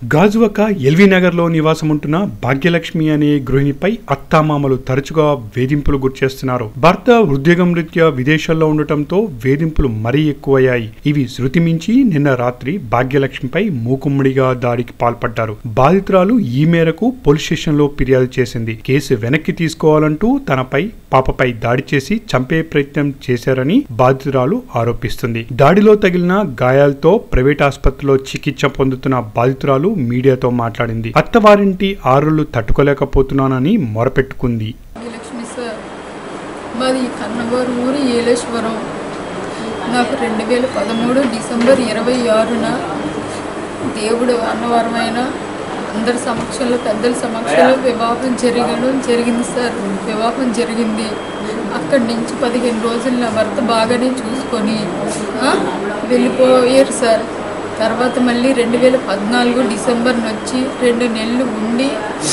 గాజువక LV నగర్లో నివాసం ఉంటున్న భాగ్యలక్ష్మి అనే గృహిణిపై అత్తామామలు తరచుగా వేధింపులు గుర్చేస్తున్నారు భర్త ఉద్యోగం రీత్యా విదేశాల్లో ఉండటంతో వేధింపులు మరీ ఎక్కువయ్యాయి ఇవి శృతి మించి నిన్న రాత్రి భాగ్యలక్ష్మిపై మూకుమ్మడిగా దాడికి పాల్పడ్డారు బాధితురాలు ఈ మేరకు పోలీస్ స్టేషన్లో ఫిర్యాదు చేసింది కేసు వెనక్కి తీసుకోవాలంటూ తనపై పాపపై దాడి చేసి చంపే ప్రయత్నం చేశారని బాధితురాలు ఆరోపిస్తుంది దాడిలో తగిలిన గాయాలతో ప్రైవేట్ ఆసుపత్రిలో చికిత్స పొందుతున్న బాధితురాలు మీడియాతో మాట్లాడింది అత్తవారింటి ఆరులు తట్టుకోలేకపోతున్నానని మొరపెట్టుకుంది లక్ష్మి సార్ మాది కన్నవారు ఊరు ఏలేశ్వరం నాకు రెండు వేల పదమూడు డిసెంబర్ ఇరవై ఆరున దేవుడు అన్నవరమైన అందరి సమక్షంలో పెద్దల సమక్షంలో వివాహం జరగడం జరిగింది సార్ వివాహం జరిగింది అక్కడి నుంచి పదిహేను రోజులు నా భర్త బాగానే చూసుకొని ఆ, వెళ్ళిపోయారు సార్ తర్వాత మళ్ళీ రెండు వేల పద్నాలుగు డిసెంబర్ వచ్చి రెండు నెలలు ఉండి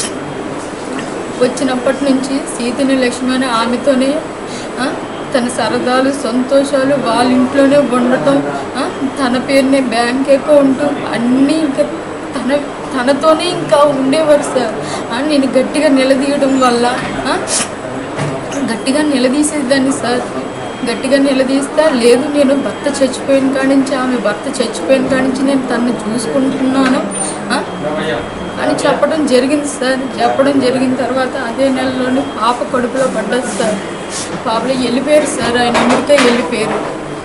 వచ్చినప్పటి నుంచి సీతని లక్ష్మి అనే ఆమెతోనే ఆ, తన సరదాలు సంతోషాలు వాళ్ళ ఇంట్లోనే ఉండటం ఆ, తన పేరునే బ్యాంక్ అకౌంట్ అన్నీ ఇంకా తన తనతోనే ఇంకా ఉండేవారు సార్ ఆ, నేను గట్టిగా నిలదీయడం వల్ల ఆ, గట్టిగా నిలదీసేదాన్ని సార్ గట్టిగా నిలదీస్తా లేదు నేను భర్త చచ్చిపోయిన కాడి నుంచి ఆమె భర్త చచ్చిపోయిన కాడి నుంచి నేను తనని చూసుకుంటున్నాను ఆ, అని చెప్పడం జరిగింది సార్ చెప్పడం జరిగిన తర్వాత అదే నెలలోనే పాప కడుపులో పడ్డది సార్ పాపలో వెళ్ళిపోయారు సార్ ఆయన అమెరికా వెళ్ళిపోయారు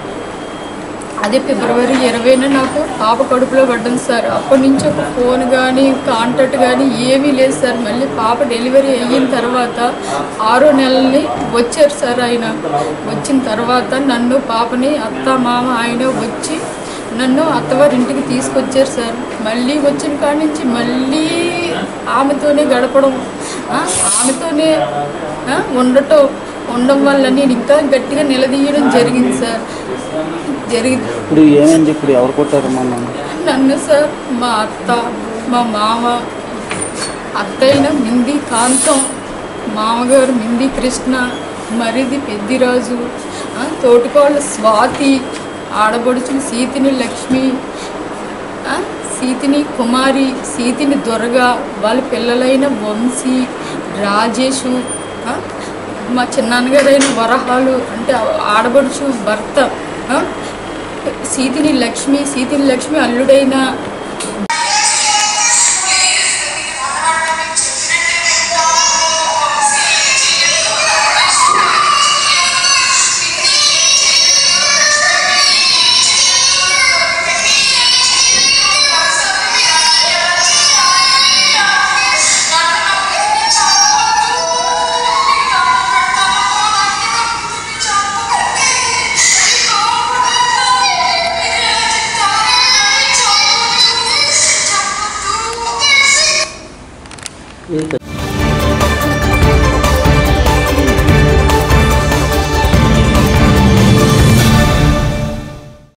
అదే ఫిబ్రవరి ఇరవైన నాకు పాప కడుపులో పడ్డాను సార్ అప్పటి నుంచి ఒక ఫోన్ కానీ కాంటాక్ట్ కానీ ఏమీ లేదు సార్ మళ్ళీ పాప డెలివరీ అయిన తర్వాత ఆరో నెలల్ని వచ్చారు సార్ ఆయన వచ్చిన తర్వాత నన్ను పాపని అత్త మామ ఆయన వచ్చి నన్ను అత్తవారి ఇంటికి తీసుకొచ్చారు సార్ మళ్ళీ వచ్చిన కాడి నుంచి మళ్ళీ ఆమెతోనే గడపడం ఆ, ఆమెతోనే ఆ, ఉండటం ఉండడం వల్ల నేను ఇంకా గట్టిగా నిలదీయడం జరిగింది సార్ జరిగింది ఇప్పుడు ఏమైంది ఇప్పుడు ఎవరు కొట్టారు మన నన్ను సార్ మా అత్త మా మామ అత్తయ్య మింది కాంతం మామగారు మింది కృష్ణ మరిది పెద్దిరాజు ఆ, తోటికోళ్ళ స్వాతి ఆడబడుచులు సీతిని లక్ష్మి ఆ, సీతిని కుమారి సీతిని దొరగా వాళ్ళ పిల్లలైన వంశీ రాజేషు ఆ, మా చిన్నాన్నగారైన వరహాలు అంటే ఆడబడుచు భర్త ఆ, సీతిని లక్ష్మి సీతిని లక్ష్మి అల్లుడైన ఏంటి